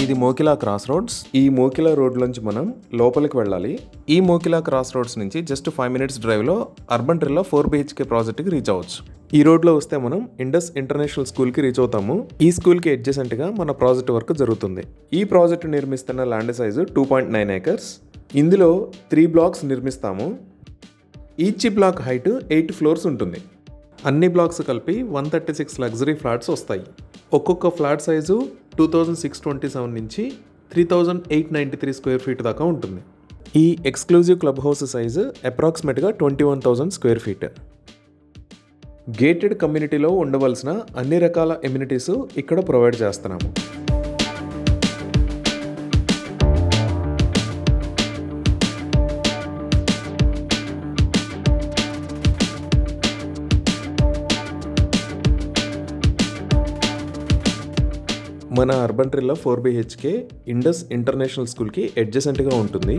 ఇది Mokila cross roads ఈ Mokila road నుంచి మనం లోపలికి వెళ్ళాలి ఈ మోకిలా క్రాస్ రోడ్స్ నుంచి జస్ట్ ఫైవ్ మినిట్స్ డ్రైవ్లో అర్బన్ ట్రిల్లో ఫోర్ బిహెచ్కే ప్రాజెక్ట్కి రీచ్ అవ్వచ్చు ఈ రోడ్లో వస్తే మనం ఇండస్ ఇంటర్నేషనల్ స్కూల్కి రీచ్ అవుతాము ఈ స్కూల్కి అడ్జసెంట్గా మన ప్రాజెక్ట్ వర్క్ జరుగుతుంది ఈ ప్రాజెక్ట్ నిర్మిస్తున్న land size two point nine acres ఇందులో త్రీ బ్లాక్స్ నిర్మిస్తాము each block height eight floors ఉంటుంది అన్ని బ్లాక్స్ కలిపి one thirty six luxury flats వస్తాయి ఒక్కొక్క flat size two thousand six twenty seven నుంచి three thousand eight ninety three square feet దాకా ఉంటుంది ఈ ఎక్స్క్లూజివ్ క్లబ్ హౌస్ సైజు అప్రాక్సిమేట్గా twenty one thousand square feet gated కమ్యూనిటీలో ఉండవలసిన అన్ని రకాల ఎమ్యూనిటీస్ ఇక్కడ ప్రొవైడ్ చేస్తున్నాము మన అర్బన్ ట్రిల్లో ఫోర్ బిహెచ్కే ఇండస్ ఇంటర్నేషనల్ స్కూల్కి అడ్జసెంట్గా ఉంటుంది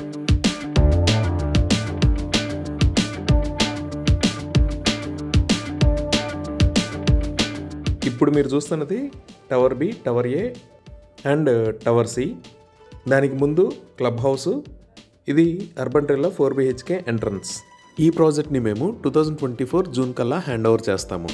ఇప్పుడు మీరు చూస్తున్నది tower B tower A and tower C దానికి ముందు క్లబ్ హౌస్ ఇది అర్బన్ ట్రిల్లో ఫోర్ బిహెచ్కే ఎంట్రన్స్ ఈ ప్రాజెక్ట్ని మేము two thousand twenty four June కల్లా హ్యాండ్ ఓవర్ చేస్తాము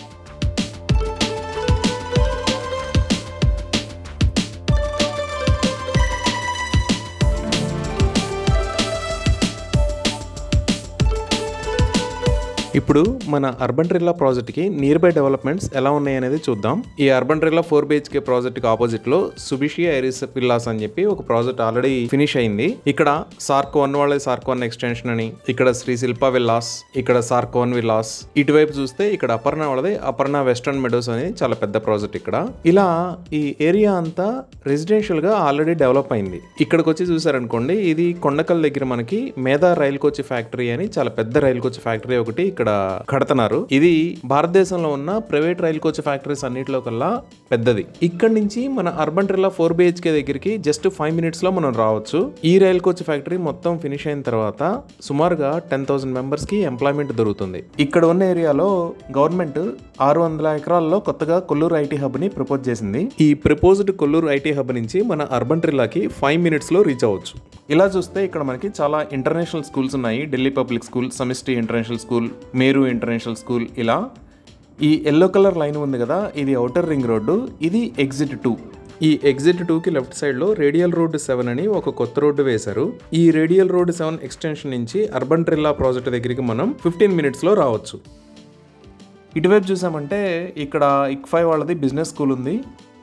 ఇప్పుడు మన అర్బన్ ట్రిల్లా ప్రాజెక్ట్కి నియర్ బై డెవలప్మెంట్స్ ఎలా ఉన్నాయి అనేది చూద్దాం ఈ అర్బన్ ట్రిల్లా ఫోర్ బిహెచ్కే ప్రాజెక్ట్కి ఆపోజిట్ లో సుబిషి ఐరిస్ విల్లాస్ అని చెప్పి ఒక ప్రాజెక్ట్ ఆల్రెడీ ఫినిష్ అయింది ఇక్కడ సార్క్ వన్ వాళ్ళ సార్క్ వన్ ఎక్స్టెన్షన్ అని ఇక్కడ శ్రీ శిల్ప విల్లాస్ ఇక్కడ సార్క్ వన్ విల్లాస్ ఇటువైపు చూస్తే ఇక్కడ అపర్ణ వాళ్ళది అపర్ణ వెస్టర్న్ మెడోస్ అని చాలా పెద్ద ప్రాజెక్ట్ ఇక్కడ ఇలా ఈ ఏరియా అంతా రెసిడెన్షియల్ గా ఆల్రెడీ డెవలప్ అయింది ఇక్కడికి వచ్చి చూసారనుకోండి ఇది కొండకల్ దగ్గర మనకి మేధా రైల్ కోచ్ ఫ్యాక్టరీ అని చాలా పెద్ద రైల్ కోచ్ ఫ్యాక్టరీ ఒకటి ఇక్కడ కడతన్నారు ఇది భారతదేశంలో ఉన్న ప్రైవేట్ రైల్ కోచ్ ఫ్యాక్టరీస్ అన్నిటిలో కల్లా పెద్దది ఇక్కడ నుంచి మన అర్బన్ ట్రిల్లా ఫోర్ బిహెచ్కే దగ్గరికి జస్ట్ ఫైవ్ మినిట్స్ లో మనం రావచ్చు ఈ రైల్ కోచ్ ఫ్యాక్టరీ మొత్తం ఫినిష్ అయిన తర్వాత సుమారుగా టెన్ థౌసండ్ మెంబర్స్ కి ఎంప్లాయ్మెంట్ దొరుకుతుంది ఇక్కడ ఉన్న ఏరియాలో గవర్నమెంట్ ఆరు వందల ఎకరాల్లో కొత్తగా కొల్లూరు ఐటీ హబ్ ని ప్రపోజ్ చేసింది ఈ ప్రపోజ్డ్ కొల్లూరు ఐటీ హబ్ నుంచి మన అర్బన్ ట్రిల్లాకి ఫైవ్ మినిట్స్ లో రీచ్ అవ్వచ్చు ఇలా చూస్తే ఇక్కడ మనకి చాలా ఇంటర్నేషనల్ స్కూల్స్ ఉన్నాయి ఢిల్లీ పబ్లిక్ స్కూల్ సమిష్టి international school Meru international school ఇలా ఈ ఎల్లో కలర్ లైన్ ఉంది కదా ఇది అవుటర్ రింగ్ రోడ్డు ఇది ఎగ్జిట్ టూ ఈ ఎగ్జిట్ టూకి లెఫ్ట్ సైడ్లో రేడియల్ రోడ్ సెవెన్ అని ఒక కొత్త రోడ్డు వేశారు ఈ రేడియల్ రోడ్ సెవెన్ ఎక్స్టెన్షన్ నుంచి అర్బన్ ట్రిల్లా ప్రాజెక్ట్ దగ్గరికి మనం ఫిఫ్టీన్ మినిట్స్లో రావచ్చు ఇటువైపు చూసామంటే ఇక్కడ ఇక్ఫై వాళ్ళది బిజినెస్ స్కూల్ ఉంది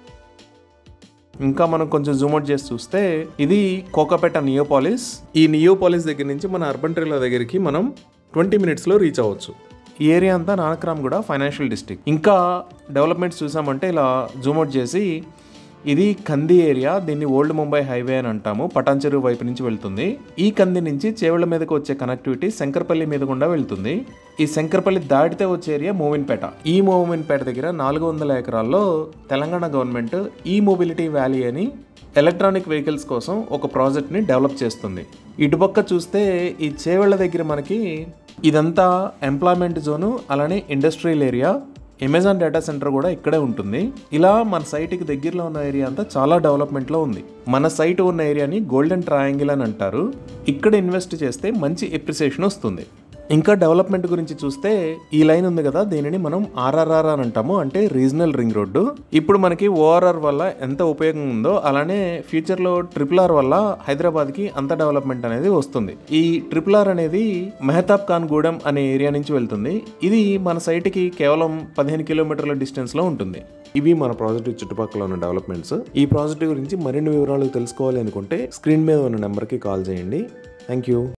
ఇంకా మనం కొంచెం జూమ్ అవుట్ చేసి చూస్తే ఇది కోకాపేట నియోపాలిస్ ఈ నియోపాలిస్ దగ్గర నుంచి మన అర్బన్ ట్రిల్లా దగ్గరికి మనం ట్వంటీ మినిట్స్లో రీచ్ అవ్వచ్చు ఈ ఏరియా అంతా నానక్రామ్ కూడా ఫైనాన్షియల్ డిస్ట్రిక్ట్ ఇంకా డెవలప్మెంట్స్ చూసామంటే ఇలా జూమ్ అవుట్ చేసి ఇది కంది ఏరియా దీన్ని ఓల్డ్ ముంబై హైవే అని అంటాము పటాన్చెరు వైపు నుంచి వెళ్తుంది ఈ కంది నుంచి చేవళ్ళ మీదకి వచ్చే కనెక్టివిటీ శంకర్పల్లి మీద గుండా వెళ్తుంది ఈ శంకర్పల్లి దాటితే వచ్చే ఏరియా మోవిన్పేట ఈ మోవిన్పేట దగ్గర నాలుగు వందల ఎకరాల్లో తెలంగాణ గవర్నమెంట్ ఈ మొబిలిటీ వ్యాలీ అని ఎలక్ట్రానిక్ వెహికల్స్ కోసం ఒక ప్రాజెక్ట్ని డెవలప్ చేస్తుంది ఇటుపక్క చూస్తే ఈ చేవళ్ళ దగ్గర మనకి ఇదంతా ఎంప్లాయ్మెంట్ జోను అలానే industrial area Amazon data centre కూడా ఇక్కడే ఉంటుంది ఇలా మన సైట్కి దగ్గరలో ఉన్న ఏరియా అంతా చాలా డెవలప్మెంట్లో ఉంది మన సైట్ ఉన్న ఏరియాని గోల్డెన్ ట్రయాంగిల్ అని అంటారు ఇక్కడ ఇన్వెస్ట్ చేస్తే మంచి ఎప్రిసియేషన్ వస్తుంది ఇంకా డెవలప్మెంట్ గురించి చూస్తే ఈ లైన్ ఉంది కదా దీనిని మనం ఆర్ఆర్ఆర్ అని అంటాము అంటే రీజనల్ రింగ్ రోడ్డు ఇప్పుడు మనకి ఓఆర్ఆర్ వల్ల ఎంత ఉపయోగం ఉందో అలానే ఫ్యూచర్లో ట్రిపుల్ ఆర్ వల్ల హైదరాబాద్కి అంత డెవలప్మెంట్ అనేది వస్తుంది ఈ ట్రిపుల్ ఆర్ అనేది మెహతాబ్ ఖాన్ గూడెం అనే ఏరియా నుంచి వెళ్తుంది ఇది మన సైట్కి కేవలం పదిహేను కిలోమీటర్ల డిస్టెన్స్లో ఉంటుంది ఇవి మన ప్రాజెక్ట్ చుట్టుపక్కల ఉన్న డెవలప్మెంట్స్ ఈ ప్రాజెక్ట్ గురించి మరిన్ని వివరాలు తెలుసుకోవాలి అనుకుంటే స్క్రీన్ మీద ఉన్న నెంబర్కి కాల్ చేయండి థ్యాంక్ యూ